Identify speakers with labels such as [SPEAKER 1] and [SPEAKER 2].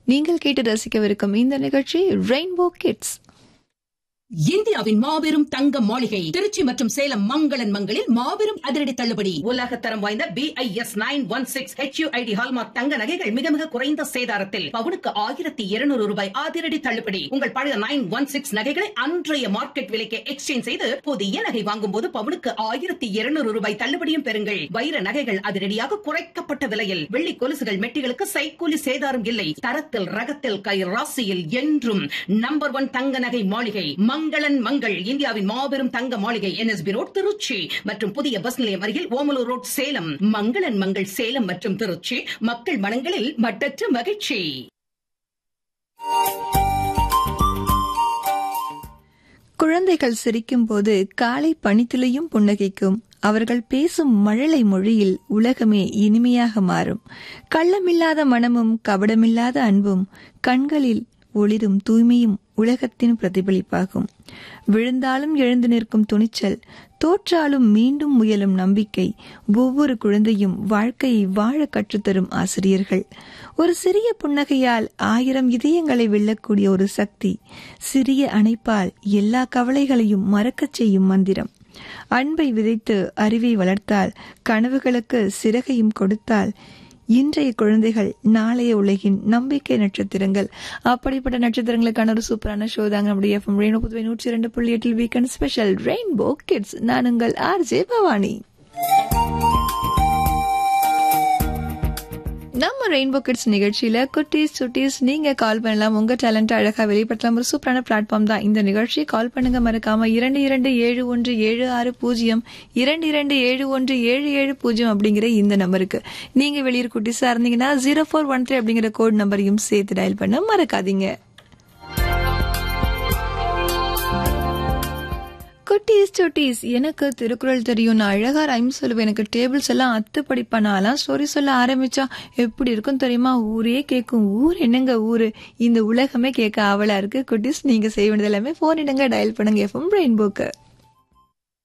[SPEAKER 1] நீங்கள் கேட்டு ரசிக்கவிருக்கும் இந்த நிகழ்ச்சி ரெயின்போ கிட்ஸ்
[SPEAKER 2] இந்தியாவின் மாபெரும் தங்க மாளிகை திருச்சி மற்றும் சேலம் மங்களன் மங்களில் மாபெரும் அதிரடி தள்ளுபடி உலக தரம் வாய்ந்த B I S nine one six HUID hallmark தங்க நகைகள் மிக மிக குறைந்த சேதாரத்தில் பவுனுக்கு ஆயிரத்தி இருநூறு ரூபாய் அதிரடி தள்ளுபடி உங்கள் பழைய நைன் ஒன் சிக்ஸ் நகைகளை அன்றைய மார்க்கெட் விலைக்கு எக்ஸ்சேஞ்ச் செய்து புதிய நகை வாங்கும் போது பவுனுக்கு ஆயிரத்தி இருநூறு ரூபாய் தள்ளுபடியும் பெறுங்கள் வைர நகைகள் அதிரடியாக குறைக்கப்பட்ட விலையில் வெள்ளி கொலுசுகள் மெட்டிகளுக்கு சைக்கூலி சேதாரம் இல்லை தரத்தில் ரகத்தில் கை ராசியில் என்றும் நம்பர் ஒன் தங்க நகை மாளிகை மங்களன் மங்கள் இந்தியாவின் மாபெரும் தங்க மாளிகை என்எஸ்பி ரோட் திருச்சி மற்றும் புதிய பஸ் நிலையம் அருகில் ஓமலூர் ரோட் சேலம் மங்களன் மங்கள் சேலம் மற்றும் திருச்சி மக்கள் மனங்களில் மட்டற்ற மகிழ்ச்சி
[SPEAKER 1] குழந்தைகள் சிரிக்கும் போது காலை பனித்துளியும் புன்னகைக்கும் அவர்கள் பேசும் மழலை மொழியில் உலகமே இனிமையாக மாறும் கள்ளமில்லாத மனமும் கபடமில்லாத அன்பும் கண்களில் ஒளிரும் தூய்மையும் உலகத்தின் பிரதிபலிப்பாகும் விழுந்தாலும் எழுந்து நிற்கும் துணிச்சல் தோற்றாலும் மீண்டும் முயலும் நம்பிக்கை ஒவ்வொரு குழந்தையும் வாழ்க்கையை வாழ கற்றுத்தரும் ஆசிரியர்கள் ஒரு சிறிய புன்னகையால் ஆயிரம் இதயங்களை வெல்லக்கூடிய ஒரு சக்தி சிறிய அணைப்பால் எல்லா கவலைகளையும் மறக்கச் செய்யும் மந்திரம் அன்பை விதைத்து அறிவை வளர்த்தால் கனவுகளுக்கு சிறகையும் கொடுத்தால் இன்றைய குழந்தைகள் நாளைய உலகின் நம்பிக்கை நட்சத்திரங்கள் அப்படிப்பட்ட நட்சத்திரங்களுக்கான ஒரு சூப்பரான ஷோ தாங்க நம்முடைய எஃப்எம் ரெயின்போ புதுவை நூற்றி இரண்டு புள்ளி எட்டில் வீக்கெண்ட் ஸ்பெஷல் ரெயின்போ கிட்ஸ் நான் உங்கள் ஆர்ஜே பவானி நம்ம ரெயின்போ கிட்ஸ் நிகழ்ச்சியில குட்டீஸ் சுட்டீஸ் நீங்க கால் பண்ணலாம் உங்க டேலண்ட் அழகா வெளிப்படுத்தலாம் ஒரு சூப்பரான பிளாட்ஃபார்ம் தான் இந்த நிகழ்ச்சி கால் பண்ணுங்க மறக்காம இரண்டு இரண்டு ஏழு ஒன்று ஏழு ஆறு பூஜ்ஜியம் இரண்டு இரண்டு ஏழு ஒன்று ஏழு ஏழு பூஜ்ஜியம் அப்படிங்கிற இந்த நம்பருக்கு நீங்க வெளியூர் குட்டீஸா இருந்தீங்கன்னா ஜீரோ ஃபோர் ஒன் த்ரீ அப்படிங்கிற கோட் நம்பரையும் சேர்த்து டயல் பண்ண மறக்காதீங்க குட்டீஸ் சுட்டீஸ் எனக்கு திருக்குறள் தெரியும் நான் அழகா ரைம் சொல்லுவேன் எனக்கு டேபிள்ஸ் எல்லாம் அத்து படிப்பேன் நான்லாம் ஸ்டோரி சொல்ல ஆரம்பிச்சா எப்படி இருக்கும் தெரியுமா ஊரே கேட்கும் ஊர் என்னங்க ஊரு இந்த உலகமே கேட்க ஆவலா இருக்கு குட்டீஸ் நீங்க செய்ய வேண்டியது எல்லாமே போன் இடங்க டயல் பண்ணுங்க எஃப்எம் ரெயின்போக்கு